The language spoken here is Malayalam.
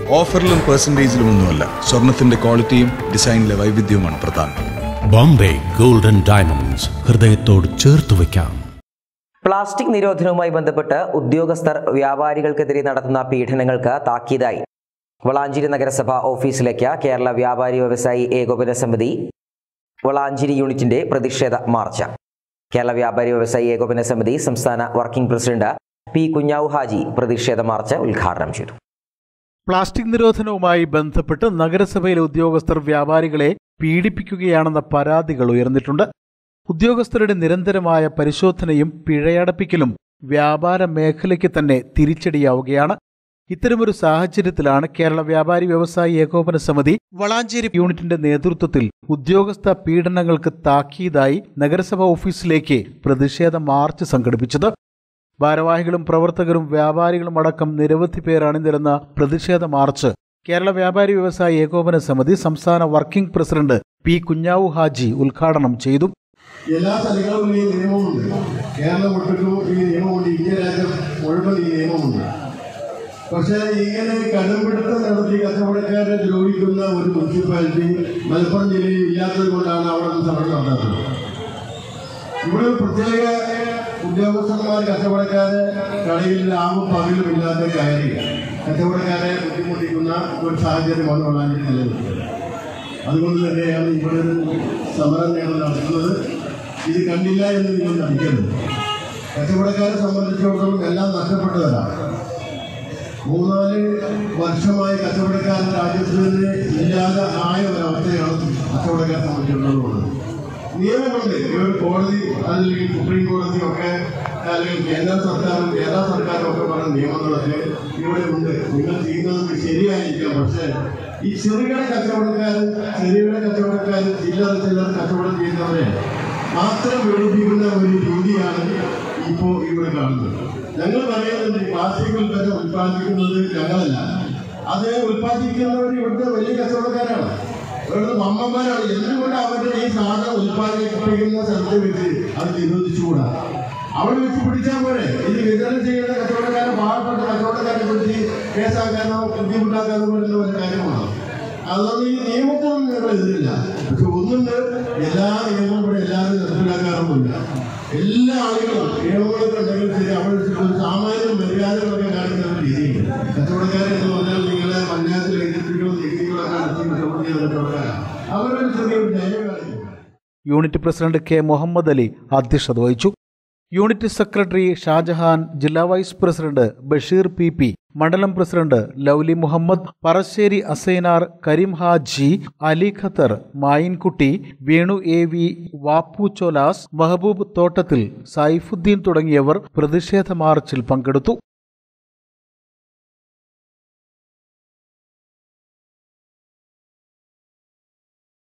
ഓഫറിലും പെർസെൻറ്റേജിലും ഒന്നുമല്ല സ്വർണത്തിന്റെ ക്വാളിറ്റിയും ഡിസൈനിലെ വൈവിധ്യവുമാണ് പ്രധാനം ബോംബെ ഗോൾഡൻ ഡയമണ്ട്സ് ഹൃദയത്തോട് ചേർത്ത് വയ്ക്കാം പ്ലാസ്റ്റിക് നിരോധനവുമായി ബന്ധപ്പെട്ട് ഉദ്യോഗസ്ഥർ വ്യാപാരികൾക്കെതിരെ നടത്തുന്ന പീഡനങ്ങൾക്ക് താക്കീതായി വളാഞ്ചേരി നഗരസഭ ഓഫീസിലേക്ക് കേരള വ്യാപാരി വ്യവസായി ഏകോപന സമിതി വളാഞ്ചേരി യൂണിറ്റിന്റെ പ്രതിഷേധ മാർച്ച് കേരള വ്യാപാരി വ്യവസായി ഏകോപന സമിതി സംസ്ഥാന working president P Kunhavu Haji പ്രതിഷേധ മാർച്ച് ഉദ്ഘാടനം ചെയ്തു പ്ലാസ്റ്റിക് നിരോധനവുമായി ബന്ധപ്പെട്ട് നഗരസഭയിലെ ഉദ്യോഗസ്ഥർ വ്യാപാരികളെ പീഡിപ്പിക്കുകയാണെന്ന പരാതികൾ ഉയർന്നിട്ടുണ്ട് ഉദ്യോഗസ്ഥരുടെ നിരന്തരമായ പരിശോധനയും പിഴയടപ്പിക്കലും വ്യാപാര മേഖലയ്ക്ക് തന്നെ തിരിച്ചടിയാവുകയാണ് ഇത്തരമൊരു സാഹചര്യത്തിലാണ് കേരള വ്യാപാരി വ്യവസായി ഏകോപന സമിതി വളാഞ്ചേരി യൂണിറ്റിന്റെ നേതൃത്വത്തിൽ ഉദ്യോഗസ്ഥ പീഡനങ്ങൾക്ക് താക്കീതായി നഗരസഭ ഓഫീസിലേക്ക് പ്രതിഷേധ മാർച്ച് സംഘടിപ്പിച്ചത് ഭാരവാഹികളും പ്രവർത്തകരും വ്യാപാരികളും അടക്കം നിരവധി പേർ അണിനിരന്ന പ്രതിഷേധ മാർച്ച് കേരള വ്യാപാരി വ്യവസായി ഏകോപന സമിതി സംസ്ഥാന working president P Kunhavu Haji ഉദ്ഘാടനം ചെയ്തു എല്ലാ സ്ഥലങ്ങളിലും ഈ നിയമമുണ്ട് കേരളം ഒട്ടുക്കും ഈ നിയമമുണ്ട് ഇന്ത്യ രാജ്യം മുഴുവൻ ഈ നിയമമുണ്ട് പക്ഷേ ഇങ്ങനെ കടുംപിടുത്തം നടത്തി കച്ചവടക്കാരെ ദ്രോഹിക്കുന്ന ഒരു മുനിസിപ്പാലിറ്റി മലപ്പുറം ജില്ലയിൽ ഇല്ലാത്തത് കൊണ്ടാണ് അവിടെ നിന്ന് സമരം നടന്നത് ഇവിടെ ഒരു പ്രത്യേക ഉദ്യോഗസ്ഥന്മാർ കച്ചവടക്കാരെ കടയിൽ ലാഭം പകലും ഇല്ലാത്ത കയറി കച്ചവടക്കാരെ ബുദ്ധിമുട്ടിക്കുന്ന ഒരു സാഹചര്യമാണ് വളാഞ്ചേരി നിലനിൽക്കുന്നത് അതുകൊണ്ട് തന്നെയാണ് ഇവിടെ ഒരു സമരം ഞങ്ങൾ നടത്തുന്നത് ഇത് കണ്ടില്ല എന്ന് നിങ്ങൾ നടിക്കരുത് കച്ചവടക്കാരെ സംബന്ധിച്ചിടത്തോളം എല്ലാം നഷ്ടപ്പെട്ടവരാണ് മൂന്നാല് വർഷമായി കച്ചവടക്കാരൻ രാജ്യത്ത് നിന്ന് ഇല്ലാതെ ആയ ഒരവസ്ഥയാണ് കച്ചവടക്കാരെ സംബന്ധിച്ചിടത്തോളം നിയമമുണ്ട് ഒരു കോടതി അല്ലെങ്കിൽ സുപ്രീം കോടതി ഒക്കെ അല്ലെങ്കിൽ കേന്ദ്ര സർക്കാരും കേരള സർക്കാരും ഒക്കെ പറഞ്ഞ നിയമങ്ങളൊക്കെ ഇവിടെ ഉണ്ട് നിങ്ങൾ ചെയ്യുന്നത് ശരിയായിരിക്കാം പക്ഷേ ഈ ചെറുകിട കച്ചവടക്കാരൻ ചെറുകിട കച്ചവടക്കാരൻ ചില്ലറ ചില്ലറ കച്ചവടം ചെയ്യുന്നവരെ മാത്രം വെടിപ്പിക്കുന്ന ഒരു രീതിയാണ് ഇപ്പോൾ ഇവിടെ കാണുന്നത് ഞങ്ങൾ പറയുന്നത് പ്ലാസ്റ്റിക് ഉൽപ്പന്നം ഉൽപ്പാദിപ്പിക്കുന്നത് ഞങ്ങളല്ല അത് ഉൽപ്പാദിപ്പിക്കുന്നവർ ഇവിടുത്തെ വലിയ കച്ചവടക്കാരാണ് ഇവിടുത്തെ മമ്മന്മാരാണ് എന്തുകൊണ്ട് അവരുടെ ഈ സാധനം ഉൽപ്പാദിപ്പിക്കുന്ന സ്ഥലത്ത് വെച്ച് അത് നിരോധിച്ചുകൂടാ അവിടെ വെച്ച് പിടിച്ചാൽ പോരെ ഇത് വിതരണം ചെയ്യുന്ന കച്ചവടക്കാരെ പാവപ്പെട്ട കച്ചവടക്കാരെ പിടിച്ച് കേസാക്കാനോ ബുദ്ധിമുട്ടാക്കാനോ പറ്റുന്ന ഒരു കാര്യമാണ് അതുകൊണ്ട് ഈ നിയമത്തിനൊന്നും ഞങ്ങൾ എതിരില്ല പക്ഷെ ഒന്നുണ്ട് എല്ലാ നിയമവും ഇവിടെ എല്ലാവരും നടപ്പിലാക്കാറൊന്നുമില്ല എല്ലാ ആളുകളും നിയമങ്ങളൊക്കെ ഉണ്ടെങ്കിൽ ശരി അവിടെ ഒരു സാമാന്യ മര്യാദകളൊക്കെ കാണിക്കുന്ന ഒരു രീതിയുണ്ട് കച്ചവടക്കാരെ എന്ന് പറഞ്ഞാൽ നിങ്ങളെ പഞ്ചായത്തിലെ ഏജൻസികളും നികുതികളൊക്കെ നടത്തി കച്ചവടം ചെയ്യുന്ന കച്ചവടക്കാരാണ് അവരൊരു ചെറിയൊരു ദയ കാണിക്കും unit president K Muhammad Ali അധ്യക്ഷത വഹിച്ചു യൂണിറ്റ് സെക്രട്ടറി ഷാജഹാൻ ജില്ലാ vice president Basheer P P മണ്ഡലം president Lovely Muhammad Parassery Asainar Kareem Haji Ali Qatar Mayinkutty Venu A V Vappu Cholas Mehboob Thottathil Saifuddin തുടങ്ങിയവർ പ്രതിഷേധ മാർച്ചിൽ പങ്കെടുത്തു